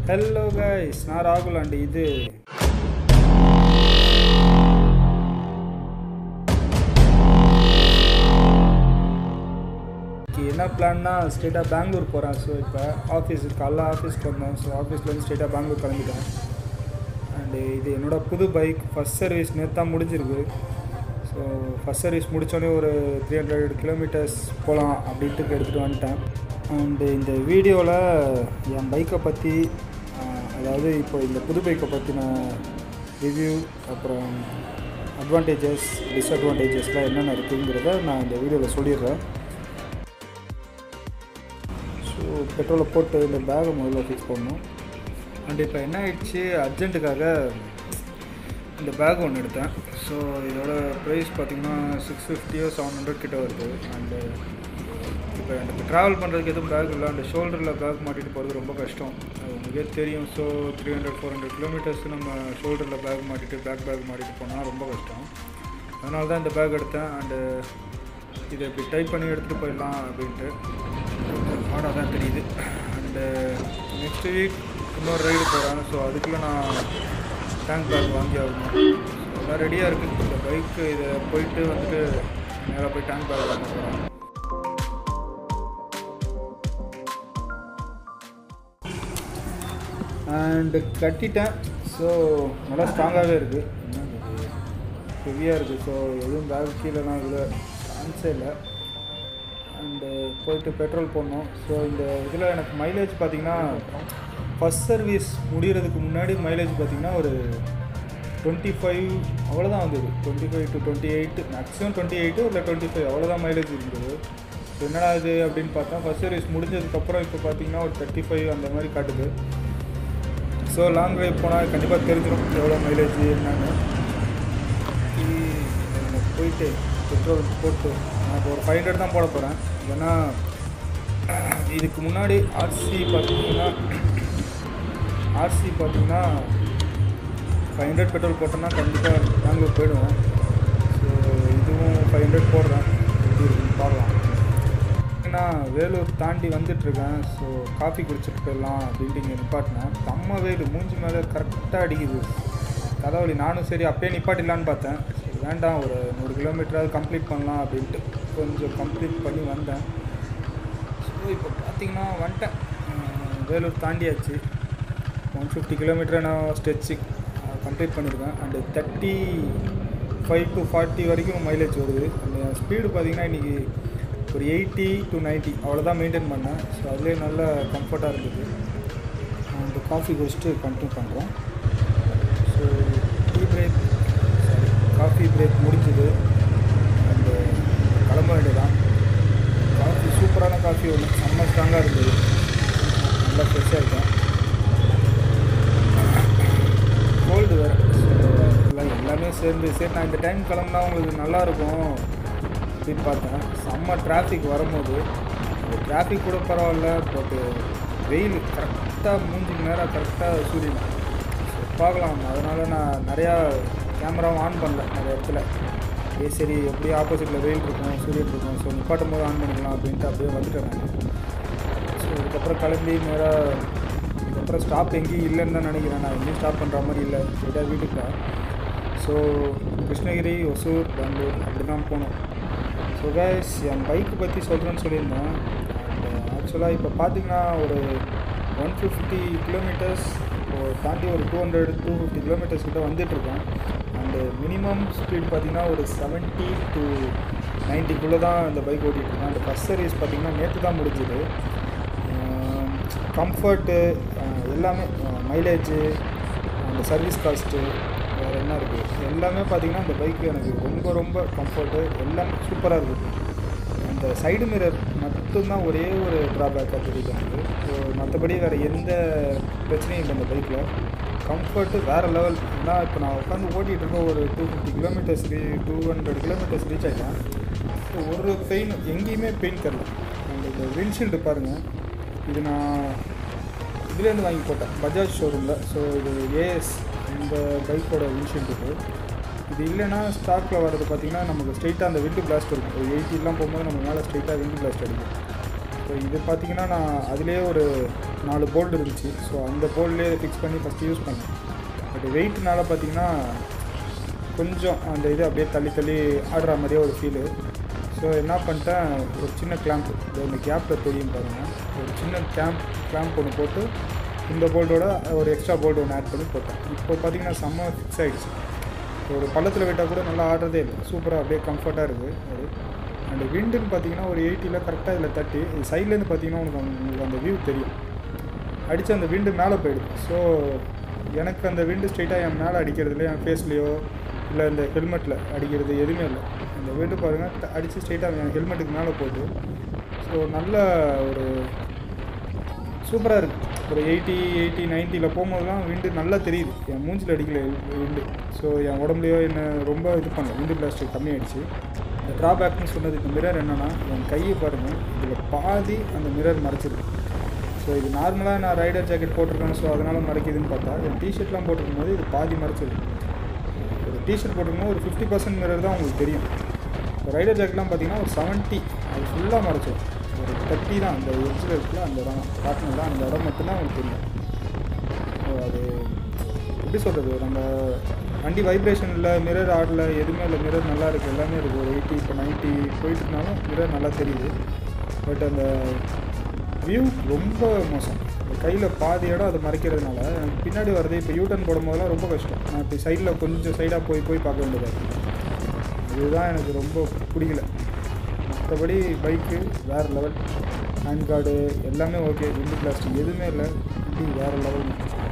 Hello guys నా రాగుల్ అండి ఇది இன்னைக்கு என்ன பிளான்னா ஸ்ட்ரெயிட்டாக பெங்களூர் போகிறேன் ஸோ இப்போ ஆஃபீஸுக்கு காலைல ஆஃபீஸ்க்கு வந்தேன் ஸோ ஆஃபீஸ்லேருந்து ஸ்ட்ரெயிட்டாக பெங்களூர் கிளம்பிட்டேன் அண்டு இது என்னோட புது பைக் ஃபஸ்ட் சர்வீஸ் நேற்று தான் முடிஞ்சிருக்கு ஸோ ஃபஸ்ட் சர்வீஸ் முடித்தோடனே ஒரு த்ரீ ஹண்ட்ரட் கிலோமீட்டர்ஸ் போகலாம் அப்படின்ட்டு எடுத்துகிட்டு வந்துட்டேன் அண்டு இந்த வீடியோவில் என் பைக்கை பற்றி அதாவது இப்போ இந்த புது பைக்கை பற்றின ரிவ்யூ அப்புறம் அட்வான்டேஜஸ் டிஸ்அட்வான்டேஜஸ்லாம் என்னென்ன இருக்குங்கிறத நான் இந்த வீடியோவில் சொல்லிடுறேன் ஸோ பெட்ரோலை போட்டு இந்த பேகை முதல்ல ஃபிக்ஸ் பண்ணணும் அண்ட் இப்போ என்ன ஆயிடுச்சு அர்ஜென்ட்டுக்காக இந்த பேக் ஒன்று எடுத்தேன் ஸோ இதோட ப்ரைஸ் பார்த்தீங்கன்னா சிக்ஸ் ஃபிஃப்டியோ செவன் ஹண்ட்ரட் கிட்ட வருது அண்டு இப்போ எனக்கு ட்ராவல் பண்ணுறதுக்கு எதுவும் பேக் இல்லை அந்த ஷோல்டரில் பேக் மாட்டிட்டு போகிறது ரொம்ப கஷ்டம் அது உங்களுக்கே தெரியும் so three hundred four hundred kilometres நம்ம ஷோல்டரில் பேக் மாட்டிட்டு பேக் பேக் மாட்டிட்டு போனால் ரொம்ப கஷ்டம் அதனால தான் இந்த பேக் எடுத்தேன் அண்டு இதை இப்படி டைப் பண்ணி எடுத்துகிட்டு போயிடலாம் அப்படின்ட்டு ஹார்டாக தான் தெரியுது அண்டு நெக்ஸ்ட் வீக் இன்னொரு ரைடு போகிறேன் ஸோ அதுக்குள்ளே நான் டேங்க் பேக் வாங்கி ஆகணும் ஸோ எல்லாம் ரெடியாக இருக்குது இந்த பைக்கு இதை போயிட்டு வந்துட்டு நேராக போய் டேங்க் பேக் வாங்க போகிறேன் அண்டு கட்டிட்டேன் ஸோ நல்லா ஸ்ட்ராங்காகவே இருக்குது ஹெவியாக இருக்குது ஸோ எதுவும் பேக் கீழேலாம் இல்லை சான்ஸே இல்லை அண்டு போயிட்டு பெட்ரோல் போடணும் ஸோ இந்த இதில் எனக்கு மைலேஜ் பார்த்தீங்கன்னா ஃபஸ்ட் சர்வீஸ் முடிகிறதுக்கு முன்னாடி மைலேஜ் பார்த்தீங்கன்னா ஒரு டுவெண்ட்டி ஃபைவ் அவ்வளோதான் வந்தது twenty five to twenty eight maximum twenty eight இல்லை டுவெண்ட்டி ஃபைவ் அவ்வளோதான் மைலேஜ் இருந்தது ஸோ என்னடா இது அப்படின்னு பார்த்தா ஃபஸ்ட் சர்வீஸ் முடிஞ்சதுக்கப்புறம் இப்போ பார்த்தீங்கன்னா ஒரு தேர்ட்டி ஃபைவ் அந்த மாதிரி காட்டுது ஸோ லாங் ட்ரைவ் போனால் கண்டிப்பாக தெரிஞ்சிடும் எவ்வளோ மைலேஜ் என்னன்னு நம்ம போயிட்டு பெட்ரோல் போட்டு நான் இப்போ ஒரு ஃபைவ் ஹண்ட்ரட் தான் போட போகிறேன் ஏன்னா இதுக்கு முன்னாடி ஆர்சி பார்த்தீங்கன்னா ஆர்சி பார்த்தீங்கன்னா ஃபைவ் ஹண்ட்ரட் பெட்ரோல் போட்டோன்னா கண்டிப்பாக பெங்களூர் போயிடுவேன் ஸோ இதுவும் ஃபைவ் ஹண்ட்ரட் போடுறேன் எப்படி இருக்குன்னு பார்க்கலாம் ஏன்னா வேலூர் தாண்டி வந்துட்டுருக்கேன் ஸோ காஃபி குடிச்சிட்டு போயிடலாம் அப்படின்ட்டு இங்கே நிப்பாட்டினேன் செம்ம வெயில் மூஞ்சி மேலே கரெக்டாக அடிக்குது தலைவலி நானும் சரி அப்பயே நிப்பாட்டிடலான்னு பார்த்தேன் சரி வேண்டாம் ஒரு நூறு கிலோமீட்டராவது கம்ப்ளீட் பண்ணலாம் அப்படின்ட்டு கொஞ்சம் கம்ப்ளீட் பண்ணி வந்தேன் ஸோ இப்போ பார்த்தீங்கன்னா வந்துட்டேன் அஹ் வேலூர் தாண்டியாச்சு ஒன் ஃபிஃப்டி கிலோமீட்டர் நான் ஸ்ட்ரெச்சு கம்ப்ளீட் பண்ணியிருக்கேன் and thirty five to forty வரைக்கும் மைலேஜ் வருது அந்த ஸ்பீடு பார்த்தீங்கன்னா இன்றைக்கி ஒரு எயிட்டி டு நைன்ட்டி அவ்வளோதான் மெயின்டைன் பண்ணேன் ஸோ அதுலேயே நல்ல கம்ஃபர்ட்டாக இருந்தது அந்த காஃபி குடிச்சிட்டு கண்டினியூ பண்ணுறோம் so tea break sorry coffee break முடிஞ்சுது அந்த கிளம்ப வேண்டியதான் காஃபி சூப்பரான காஃபி ஒன்று செம்ம ஸ்ட்ராங்காக இருந்தது நல்லா ஃப்ரெஷ்ஷாக இருக்கும் கோல்டு வேறு எல்லாம் எல்லாமே சேர்ந்து சரி நான் இந்த டைம் கிளம்புனா உங்களுக்கு நல்லாயிருக்கும் அப்படின்னு பார்த்தேன் செம்ம டிராஃபிக் வரும்போது இந்த டிராஃபிக் கூட பரவாயில்ல பட்டு வெயில் கரெக்டாக மூஞ்சிக்கு நேரம் கரெக்டாக சூரியன் ஸோ பார்க்கலாம் அதனால் நான் நிறையா கேமராவும் ஆன் பண்ணல நிறைய இடத்துல ஏ சரி எப்படியும் ஆப்போசிட்டில் வெயில் இருக்கும் சூரியன் இருக்கும் ஸோ நிப்பாட்டும் போது ஆன் பண்ணிக்கலாம் அப்படின்ட்டு அப்படியே வந்துட்டேன் நான் ஸோ இதுக்கப்புறம் கிளம்பி நேராக இதுக்கப்புறம் ஸ்டாப் எங்கேயும் இல்லைன்னு தான் நினைக்கிறேன் நான் எங்கேயும் ஸ்டாப் பண்ணுற மாதிரி இல்லை ஸ்ட்ரெயிட்டாக வீட்டுக்கு தான் ஸோ கிருஷ்ணகிரி ஒசூர் பெங்களூர் அப்படி தான் போகணும் ஸோ கைஸ் என் பைக்கு பற்றி சொல்கிறேன்னு சொல்லியிருந்தேன் அண்ட் ஆக்சுவலாக இப்போ பார்த்தீங்கன்னா ஒரு ஒன் ஃபிஃப்டி கிலோமீட்டர்ஸ் இப்போ தாண்டி ஒரு two hundred two fifty kilometres கிட்ட வந்துட்டுருக்கேன் அண்டு மினிமம் ஸ்பீட் பார்த்தீங்கன்னா ஒரு செவன்ட்டி டு நைன்ட்டிக்குள்ளே தான் இந்த பைக் ஓட்டிகிட்ருக்கேன் அந்த ஃபஸ்ட் சர்வீஸ் பார்த்தீங்கன்னா நேற்று தான் முடிஞ்சுது கம்ஃபர்ட்டு எல்லாமே மைலேஜு அந்த சர்வீஸ் காஸ்ட்டு வேறு என்ன இருக்குது எல்லாமே பார்த்தீங்கன்னா இந்த பைக்கு எனக்கு ரொம்ப ரொம்ப கம்ஃபர்ட்டு எல்லாமே சூப்பராக இருக்குது அந்த சைடு மிரர் மட்டும்தான் ஒரே ஒரு ட்ராபேக்காக தெரியுது எனக்கு ஸோ மற்றபடி வேறு எந்த பிரச்சனையும் இல்லை இந்த பைக்கில் கம்ஃபர்ட்டு வேறு லெவல் ஏன்னா இப்போ நான் உட்காந்து ஓட்டிகிட்டு இருக்கேன் ஒரு two fifty kilometres two hundred kilometres reach ஆகிட்டேன் ஸோ ஒரு பெயின் எங்கேயுமே பெயின் தரல அந்த இந்த விண்ட்ஷீல்டு பாருங்கள் இது நான் இதுலேருந்து வாங்கி போட்டேன் பஜாஜ் ஷோரூமில் ஸோ இது ஏஎஸ் இந்த பைக்கோட விண்ட்ஷீல்டு இது இது இல்லைன்னா ஸ்டாக்கில் வர்றது பார்த்திங்கன்னா நமக்கு ஸ்ட்ரெயிட்டாக அந்த விண்டு பிளாஸ்ட் இருக்கும் ஒரு எயிட்டிலாம் போகும்போது நம்ம மேலே ஸ்ட்ரெயிட்டாக விண்டு பிளாஸ்ட் அடிக்கும் ஸோ இது பார்த்தீங்கன்னா நான் அதிலே ஒரு நாலு போல்டு இருந்துச்சு ஸோ அந்த போல்ட்லேயே ஃபிக்ஸ் பண்ணி ஃபஸ்ட்டு யூஸ் பண்ணேன் பட் வெயிட்னால பார்த்தீங்கன்னா கொஞ்சம் அந்த இது அப்படியே தள்ளி தள்ளி ஆடுற மாதிரியே ஒரு ஃபீலு ஸோ என்ன பண்ணிட்டேன் ஒரு சின்ன கிளாம்ப் இந்த கேப்பில் தெரியும் பாருங்கள் ஒரு சின்ன கேம்ப் கிளாம்ப் ஒன்று போட்டு இந்த போல்டோட ஒரு எக்ஸ்ட்ரா போல்டு ஒன்று ஆட் பண்ணி போட்டேன் இப்போ பார்த்தீங்கன்னா செம்ம ஃபிக்ஸ் ஆகிடுச்சு ஒரு பள்ளத்தில் விட்டால் கூட நல்லா ஆடுறதே இல்லை சூப்பராக அப்படியே கம்ஃபர்ட்டாக இருக்குது அது அண்ட் விண்டுன்னு பார்த்தீங்கன்னா ஒரு எயிட்டியில் கரெக்டாக இதில் தட்டி சைட்லேருந்து பார்த்தீங்கன்னா உனக்கு அந்த- உங்களுக்கு அந்த வியூ தெரியும் அடித்து அந்த விண்டு மேலே போயிடுது ஸோ எனக்கு அந்த விண்டு ஸ்ட்ரைட்டாக என் மேலே அடிக்கிறதுல என் ஃபேஸ்லேயோ இல்லை இந்த ஹெல்மெட்டில் அடிக்கிறது எதுவுமே இல்லை அந்த விண்டு பாருங்கள் அடித்து ஸ்ட்ரைட்டாக என் ஹெல்மெட்டுக்கு மேலே போகுது ஸோ நல்ல ஒரு சூப்பராக இருக்குது ஒரு எயிட்டி எயிட்டி நைன்ட்டியில் போகும்போதெல்லாம் விண்டு நல்லா தெரியுது என் மூஞ்சில் அடிக்கல விண்டு ஸோ என் உடம்புலையோ என்ன ரொம்ப இது பண்ணல விண்டு பிளாஸ்டிக் கம்மியாயிடுச்சு இந்த ட்ராபேக்னு சொன்னது இந்த மிரர் என்னென்னா என் கையை பாருங்கள் இதில் பாதி அந்த மிரர் மறைச்சிருக்கு ஸோ இது நார்மலாக நான் ரைடர் ஜாக்கெட் போட்டிருக்கேன் ஸோ அதனால் மறைக்குதுன்னு பார்த்தா என் டிஷர்ட்லாம் போட்டிருக்கும் போது இது பாதி மறைச்சிருக்கு ஒரு டிஷர்ட் போட்டிருக்கும்போது ஒரு ஃபிஃப்டி பர்சன்ட் மிரர் தான் உங்களுக்கு தெரியும் இப்போ ரைடர் ஜாக்கெட்லாம் பார்த்தீங்கன்னா ஒரு செவன்ட்டி அது ஃபுல்லாக மறைச்சிடும் ஒரு தேர்ட்டி தான் அந்த எட்ஜில் இருக்குல்ல அந்த இடம் காட்டணும் அந்த இடம் மட்டும்தான் உங்களுக்கு தெரியும் ஸோ அது எப்படி சொல்கிறது நம்ம வண்டி வைப்ரேஷன் இல்லை மிரர் ஆடல எதுவுமே இல்லை மிரர் நல்லா இருக்குது எல்லாமே இருக்குது ஒரு எயிட்டி இப்போ நைன்ட்டி போயிட்டு இருந்தாலும் மிரர் நல்லா தெரியுது பட் அந்த வியூ ரொம்ப மோசம் இந்த கையில் பாதி இடம் அது மறைக்கிறதுனால எனக்கு பின்னாடி வர்றது இப்போ யூட்டன் போடும்போதெல்லாம் ரொம்ப கஷ்டம் நான் இப்போ சைடில் கொஞ்சம் சைடாக போய் போய் பார்க்க வேண்டியதாக இருக்குது இதுதான் எனக்கு ரொம்ப பிடிக்கல மற்றபடி பைக்கு வேறு லெவல் ஹேண்ட் கார்டு எல்லாமே ஓகே விண்டு பிளாஸ்டிக் எதுவுமே இல்லை வண்டி வேறு லெவல்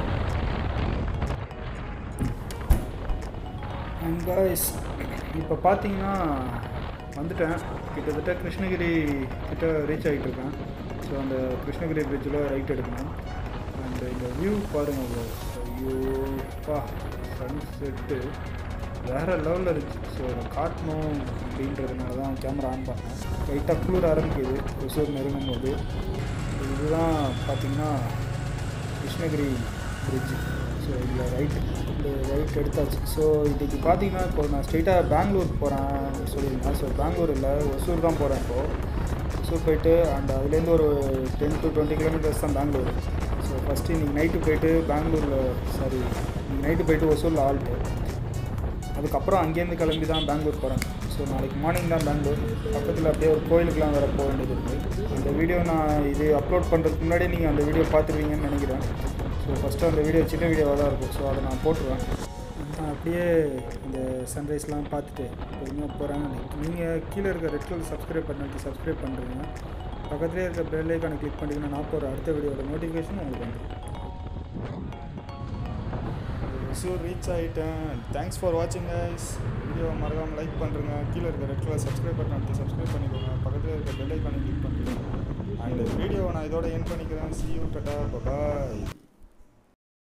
அண்ட் காய்ஸ் இப்போ பார்த்தீங்கன்னா வந்துட்டேன் கிட்டத்தட்ட கிருஷ்ணகிரி கிட்ட ரீச் ஆகிட்டு இருக்கேன் ஸோ அந்த கிருஷ்ணகிரி பிரிட்ஜில் ரைட் எடுக்கணும் அண்ட் இந்த வியூ பாருங்கள் bro. ஐயோ பா சன் செட்டு வேறு லெவலில் இருந்துச்சு ஸோ அதை காட்டணும் அப்படின்றதுனால தான் கேமரா ஆன் பண்ணேன் லைட்டாக குளிர் ஆரம்பிக்குது ஒசூர் நெருங்கும் போது இதுதான் பார்த்தீங்கன்னா கிருஷ்ணகிரி பிரிட்ஜ் ஸோ இதில் ரைட் இந்த ரைட் எடுத்தாச்சு ஸோ இதுக்கு பார்த்தீங்கன்னா இப்போ நான் ஸ்ட்ரெயிட்டாக பெங்களூர் போகிறேன் சொல்லியிருந்தேன் ஸோ பெங்களூர் இல்லை ஒசூர் தான் போகிறேன் இப்போது ஒசூர் போயிட்டு அண்ட் அதுலேருந்து ஒரு டென் டு டுவெண்ட்டி கிலோமீட்டர்ஸ் தான் பெங்களூர் ஸோ ஃபஸ்ட்டு இன்றைக்கி நைட்டு போயிட்டு பெங்களூரில் சாரி இன்னைக்கு நைட்டு போயிட்டு ஒசூரில் ஆல்ட்டு அதுக்கப்புறம் அங்கேருந்து கிளம்பி தான் பெங்களூர் போகிறேன் ஸோ நாளைக்கு மார்னிங் தான் பெங்களூர் பக்கத்தில் அப்படியே ஒரு கோயிலுக்குலாம் வேறு போக வேண்டியது இருக்குது அந்த வீடியோ நான் இது அப்லோட் பண்ணுறதுக்கு முன்னாடி நீங்கள் அந்த வீடியோ பார்த்துருவீங்கன்னு நினைக்கிறேன் ஸோ ஃபஸ்ட்டு அந்த வீடியோ சின்ன வீடியோவாக தான் இருக்கும் ஸோ அதை நான் போட்டுருவேன் நான் அப்படியே இந்த சன்ரைஸ்லாம் பார்த்துட்டு பொறுமையாக போகிறாங்க நீங்கள் கீழே இருக்க ரெட் கலர் சப்ஸ்கிரைப் பண்ணிட்டு சப்ஸ்கிரைப் பண்ணுறீங்க பக்கத்துலேயே இருக்க பெல் ஐக்கானை கிளிக் பண்ணிட்டீங்கன்னா நான் போகிற அடுத்த வீடியோட நோட்டிஃபிகேஷன் உங்களுக்கு வந்துடும் ஷூர் ரீச் ஆகிட்டேன் தேங்க்ஸ் ஃபார் வாட்சிங் கைஸ் வீடியோவை மறக்காமல் லைக் பண்ணுறேங்க கீழே இருக்க ரெட் கலர் சப்ஸ்கிரைப் பட்டன் அடுத்து சப்ஸ்கிரைப் பண்ணிக்கோங்க பக்கத்தில் இருக்க பெல் ஐக்கானை கிளிக் பண்ணிக்கோங்க அண்ட் வீடியோவை நான் இதோட என் பண்ணிக்கிறேன் சி யூ டட்டா பாய்